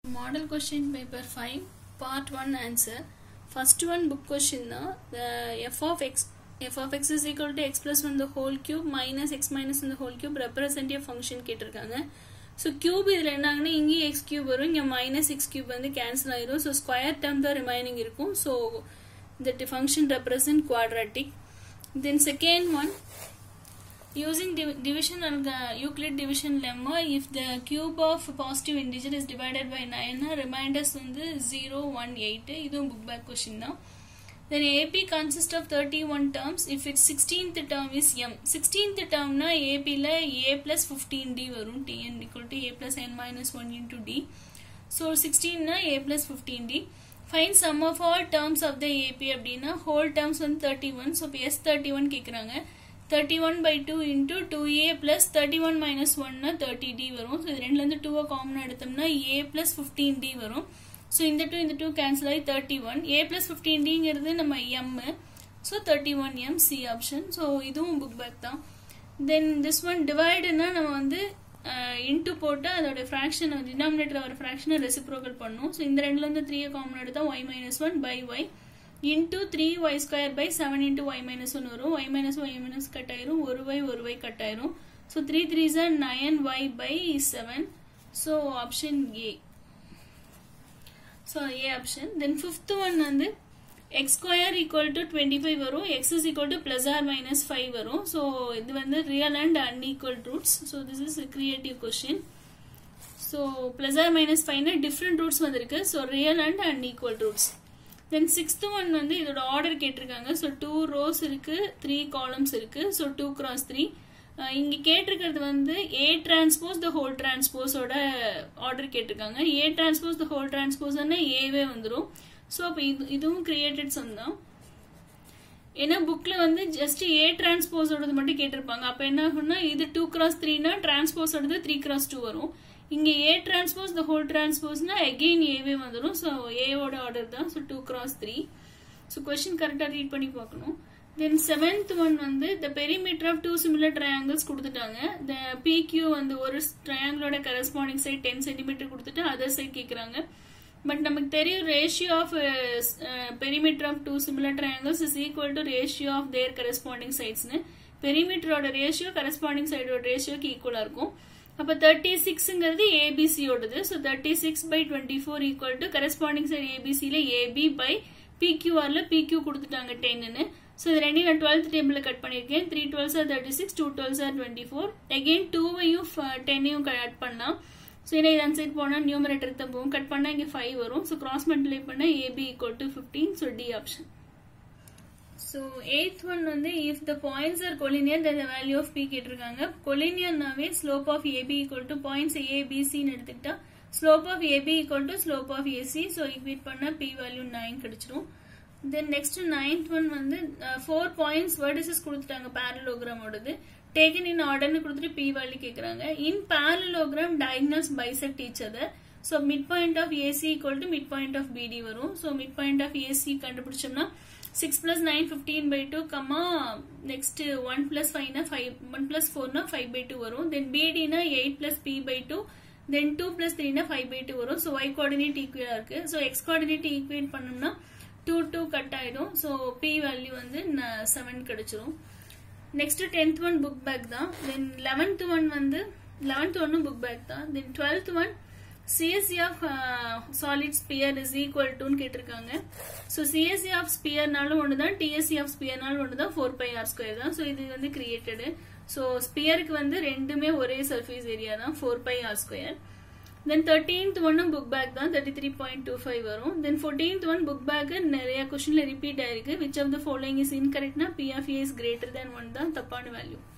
Model question paper 5 part 1 answer first one book question தான் the f of x f of x is equal to x plus 1 the whole cube minus x minus 1 the whole cube representative function கேட்டிருக்காங்க so cube இதில் என்ன ஆகுனா இங்கேயும் x cube வரும் இங்கே minus x cube வந்து cancel ஆயிரும் so square term தான் ரிமைனிங் இருக்கும் so the function represent quadratic then second one using div- division and uh, Euclid division lemma if the cube of positive integer is divided by 9 reminders வந்து 0 1 8 இதுவும் book back question தான் then AP consists of 31 terms if its 16th term is m 16th term னா AP ல a plus 15d வரும் tn equal to a plus n minus 1 into d so 16 னா a plus 15d find sum of all terms of the AP அப்படின்னா whole terms வந்து 31 so இப்போ s 31 கேக்குறாங்க 31 by 2 into 2a plus 31 minus 1 னா 30d வரும் so இது ரெண்டுலேருந்து டூவை காமனாக எடுத்தோம்னா a plus 15d வரும் ஸோ இந்த டூ இந்த டூ கேன்சல் ஆகி தேர்ட்டி ஒன் ஏ பிளஸ் ஃபிஃப்டீன்டிங்கிறது நம்ம M so thirty one M C option so இதுவும் புக் பேக் தான் தென் திஸ் ஒன் டிவைடுனா நம்ம வந்து இன்ட்டு போட்டு அதோட ஃப்ராக்ஷன் டினாமினேட்டர் வர ஃப்ராக்ஷனை ரெசிப்ரோக்கல் பண்ணும் ஸோ இந்த ரெண்டுலேருந்து த்ரீயை காமன் எடுத்தால் y minus one by y into three y square by seven into y minus one வரும் y minus y minus cut ஆயிரும் ஒரு ஒய் ஒரு ஒய் கட் ஆயிரும் so three three sir nine y by seven so option a so a option then fifth one வந்து x square equal to twenty five வரும் x is equal to plus or minus five வரும் so இது வந்து real and unequal roots so this is creative question so plus or minus ஃபைவ்னா different roots வந்திருக்கு so real and unequal roots then sixth one வந்து இதோட order கேட்டிருக்காங்க so two rows இருக்கு three columns இருக்கு ஸோ டூ கிராஸ் த்ரீ இங்க கேட்டிருக்கிறது வந்து ஏ டிரான்ஸ்போஸ் த ஹோல் டிரான்ஸ்போஸோட ஆர்டர் கேட்டிருக்காங்க ஏ டிரான்ஸ்போஸ் த ஹோல் டிரான்ஸ்போஸ்னா ஏவே வந்துடும் ஸோ அப்போ இது இதுவும் கிரியேட்டட் சம் தான் ஏன்னா புக்ல வந்து ஜஸ்ட் ஏ டிரான்ஸ்போஸோடது மட்டும் கேட்டிருப்பாங்க அப்போ என்ன ஆகும்னா இது டூ கிராஸ் த்ரீனா டிரான்ஸ்போஸோடது த்ரீ கிராஸ் டூ வரும் இங்க ஏ டிரான்ஸ்போஸ் த ஹோல் டிரான்ஸ்போஸ்னா அகெயின் ஏவே வந்துடும் ஸோ ஏவோட ஆர்டர் தான் so two cross three so question கரெக்டாக ரீட் பண்ணி பார்க்கணும் தென் செவன்த் ஒன் வந்து the perimeter of two similar triangles கொடுத்துட்டாங்க த பிக்யூ வந்து ஒரு ட்ரையாங்கிளோட கரஸ்பாண்டிங் சைட் டென் சென்டிமீட்டர் கொடுத்துட்டு அதர் சைட் கேட்குறாங்க பட் நமக்கு தெரியும் ratio of perimeter of two similar triangles is equal to ratio of their corresponding சைட்ஸ்னு பெரிமீட்டரோட ரேஷியோ கரஸ்பாண்டிங் சைடோட ரேஷியோக்கு ஈக்குவலாக இருக்கும் அப்போ தேர்ட்டி சிக்ஸ்ங்கிறது ஏபிசியோடது so thirty six by twenty four equal to corresponding side ஏபிசியில் ஏபி பை பிக்யூஆர்ல பிக்யூ கொடுத்துட்டாங்க டென்னு ஸோ இது ரெண்டையும் நான் டுவெல்த் டேபிளில் கட் பண்ணியிருக்கேன் three twelves are thirty six two twelves are twenty four again டூவையும் டென்னையும் கட் பண்ணலாம் ஸோ ஏன்னா இது சைட் போனால் நியூமரேட்டர் தான் போகும் கட் பண்ணால் இங்கே ஃபைவ் வரும் ஸோ கிராஸ் மல்டிப்ளை பண்ணால் AB equal to fifteen so D option so eighth one வந்து if the points are collinear the value of P கேட்டிருக்காங்க கொலினியர்னாவே slope of AB equal to points ஏபிசின்னு எடுத்துக்கிட்டா slope of AB equal to slope of AC so equate பண்ணால் P value nine கிடைச்சிரும் then next ninth one வந்து four points vertices கொடுத்துட்டாங்க பேரலோகிராமோடது taken in ஆர்டர்னு கொடுத்துட்டு பி வேல்யூ கேட்குறாங்க இன் parallelogram diagonals bisect each other so mid point of AC equal to mid point of BD வரும் so mid point of AC கண்டுபிடிச்சோம்னா six plus nine fifteen by two comma next one plus ஃபைவ்னா five one plus ஃபோர்னா five by two வரும் then பிடினா eight plus P by two then two plus த்ரீனா five by two வரும் so y coordinate ஈக்குவலா இருக்கு so x coordinate equate பண்ணோம்னா two two cut ஆயிடும் ஸோ பி வேல்யூ வந்து செவன் கிடைச்சிரும் next tenth one book back தான் தென் லெவன்த் ஒன் வந்து லெவன்த் ஒன்னும் புக் பேக் தான் then twelfth one CSC of solid sphere is equal டுன்னு கேட்டிருக்காங்க ஸோ சிஎஸ்சி ஆஃப் ஸ்பியர்னாலும் ஒன்று தான் டிஎஸ்சி ஆஃப் ஸ்பியர்னாலும் ஒன்று தான் ஃபோர் பை ஆர் ஸ்கொயர் தான் ஸோ இது வந்து கிரியேட்டடு ஸோ ஸ்பியருக்கு வந்து ரெண்டுமே ஒரே சர்ஃபேஸ் ஏரியா தான் four pi r square then thirteenth ஒன்னும் புக் பேக் தான் thirty three point two five வரும் then fourteenth one book back நிறைய கொஸ்டின்ல ரிப்பீட் ஆயிருக்கு which of the following is இன்கரெக்ட்னா P of A is greater than one தான் தப்பான value